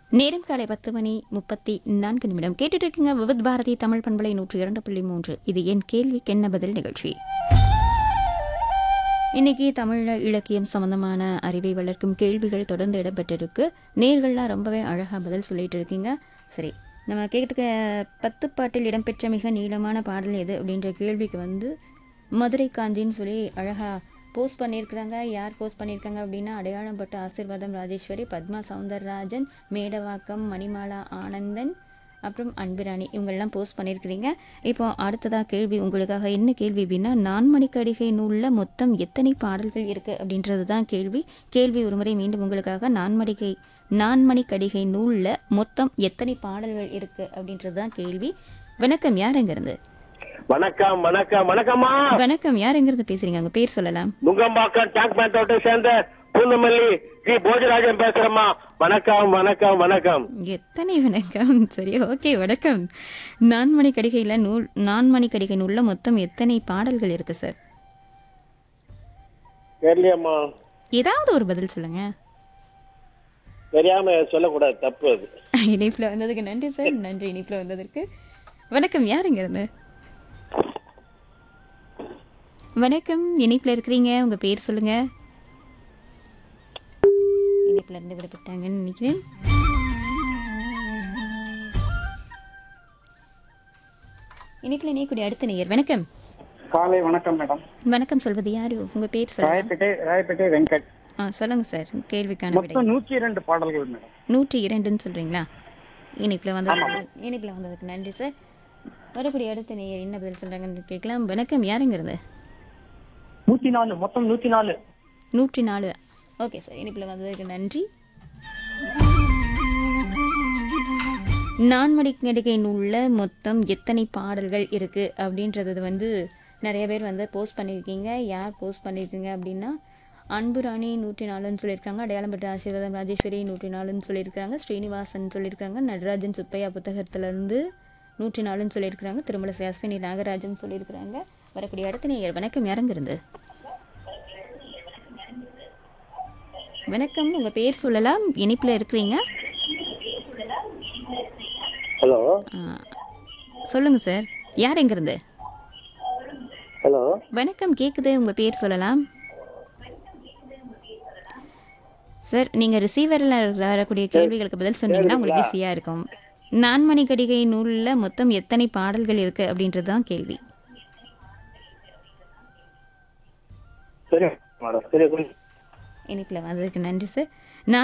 நேரம் காலை பத்து மணி முப்பத்தி நான்கு நிமிடம் கேட்டுட்டு இருக்கீங்க விவித் பாரதி தமிழ் பண்பலை நூற்றி இரண்டு புள்ளி மூன்று இது என் கேள்விக்கு என்ன பதில் நிகழ்ச்சி இன்னைக்கு தமிழ் இலக்கியம் சம்பந்தமான அறிவை வளர்க்கும் கேள்விகள் தொடர்ந்து இடம்பெற்றிருக்கு நேர்கள்லாம் ரொம்பவே அழகாக பதில் சொல்லிட்டு இருக்கீங்க சரி நம்ம கேட்டுக்க பத்து பாட்டில் இடம்பெற்ற மிக நீளமான பாடல் எது அப்படின்ற கேள்விக்கு வந்து மதுரை காஞ்சின்னு சொல்லி அழகாக போஸ்ட் பண்ணியிருக்கிறாங்க யார் போஸ்ட் பண்ணியிருக்காங்க அப்படின்னா அடையாளம் பட்ட ஆசிர்வாதம் ராஜேஸ்வரி பத்மா சவுந்தரராஜன் மேடவாக்கம் மணிமாலா ஆனந்தன் அப்புறம் அன்பிராணி இவங்கெல்லாம் போஸ்ட் பண்ணியிருக்கிறீங்க இப்போ அடுத்ததாக கேள்வி உங்களுக்காக என்ன கேள்வி அப்படின்னா நான்மணிக்கடிகை நூலில் மொத்தம் எத்தனை பாடல்கள் இருக்குது அப்படின்றது தான் கேள்வி கேள்வி ஒருமுறை மீண்டும் உங்களுக்காக நான்மணிக்கை நான்மணிக்கடிகை நூலில் மொத்தம் எத்தனை பாடல்கள் இருக்குது அப்படின்றது தான் கேள்வி வணக்கம் யார் எங்கிருந்து வணக்கம் வணக்கம் வணக்கம்மா வணக்கம் யார் எங்கிருந்து பேசுறீங்க உங்க பேர் சொல்லலாம் நுங்கம்பாக்கம் டேங்க் மேட்டோட்டை சேர்ந்த பூந்தமல்லி ஜி போஜராஜன் பேசுறேம்மா வணக்கம் வணக்கம் வணக்கம் எத்தனை வணக்கம் சரி ஓகே வணக்கம் நான்மணி கடிகையில் நூல் நான்மணி கடிகை நூலில் மொத்தம் எத்தனை பாடல்கள் இருக்கு சார் தெரியலையம்மா ஏதாவது ஒரு பதில் சொல்லுங்க தெரியாம சொல்லக்கூடாது தப்பு அது இணைப்பில் வந்ததுக்கு நன்றி சார் நன்றி இணைப்பில் வந்ததற்கு வணக்கம் யார் இங்க இருந்து வணக்கம் இணைப்பில் இருக்கிறீங்க உங்க பேர் சொல்லுங்க இணைப்பில் இருந்து விடப்பட்டாங்கன்னு நினைக்கிறேன் இணைப்பில் இணையக்கூடிய அடுத்த நேயர் வணக்கம் காலை வணக்கம் மேடம் வணக்கம் சொல்வது யாரு உங்க பேர் சொல்லுங்க ராயப்பேட்டை ராயப்பேட்டை வெங்கட் ஆ சொல்லுங்க சார் கேள்விக்கான விடை மொத்தம் நூற்றி இரண்டு பாடல்கள் மேடம் நூற்றி இரண்டுன்னு சொல்றீங்களா இனிப்பில் வந்ததுக்கு இனிப்பில் வந்ததுக்கு நன்றி சார் வரக்கூடிய அடுத்த நீ என்ன பதில் சொல்றாங்கன்னு கேட்கலாம் வணக்கம் யாருங்கிறது நூத்தி நாலு மொத்தம் நூத்தி நாலு நூற்றி நாலு ஓகே சார் இனிப்பில் வந்ததுக்கு நன்றி நான்மடி நடிகை நூலில் மொத்தம் எத்தனை பாடல்கள் இருக்குது அப்படின்றது வந்து நிறைய பேர் வந்து போஸ்ட் பண்ணியிருக்கீங்க யார் போஸ்ட் பண்ணியிருக்கீங்க அப்படின்னா அன்பு ராணி நூற்றி நாலுன்னு சொல்லியிருக்காங்க அடையாளம்பட்ட ஆசீர்வாதம் ராஜேஸ்வரி நூற்றி நாலுன்னு சொல்லியிருக்காங்க ஸ்ரீனிவாசன் சொல்லியிருக்காங்க நடராஜன் சுப்பையா புத்தகத்திலேருந்து நூற்றி நாலுன்னு சொல்லியிருக்கிறாங்க திருமலை அஸ்வினி நாகராஜன் சொல்லியிருக்கிறாங்க வரக்கூடிய அடுத்த நேயர் வணக்கம் யாருங்கிருந்து வணக்கம் உங்கள் பேர் சொல்லலாம் இனிப்பில் இருக்கிறீங்க ஹலோ ஆ, சொல்லுங்க சார் யார் எங்கிருந்து ஹலோ வணக்கம் கேக்குது உங்க பேர் சொல்லலாம் சார் நீங்க ரிசீவரில் வரக்கூடிய கேள்விகளுக்கு பதில் சொன்னீங்கன்னா உங்களுக்கு ஈஸியா இருக்கும் நான்மணி கடிகை நூல்ல மொத்தம் எத்தனை பாடல்கள் இருக்கு அப்படின்றது தான் கேள்வி சரி மேடம் சரி இனிப்பில் வந்ததுக்கு நன்றி சார்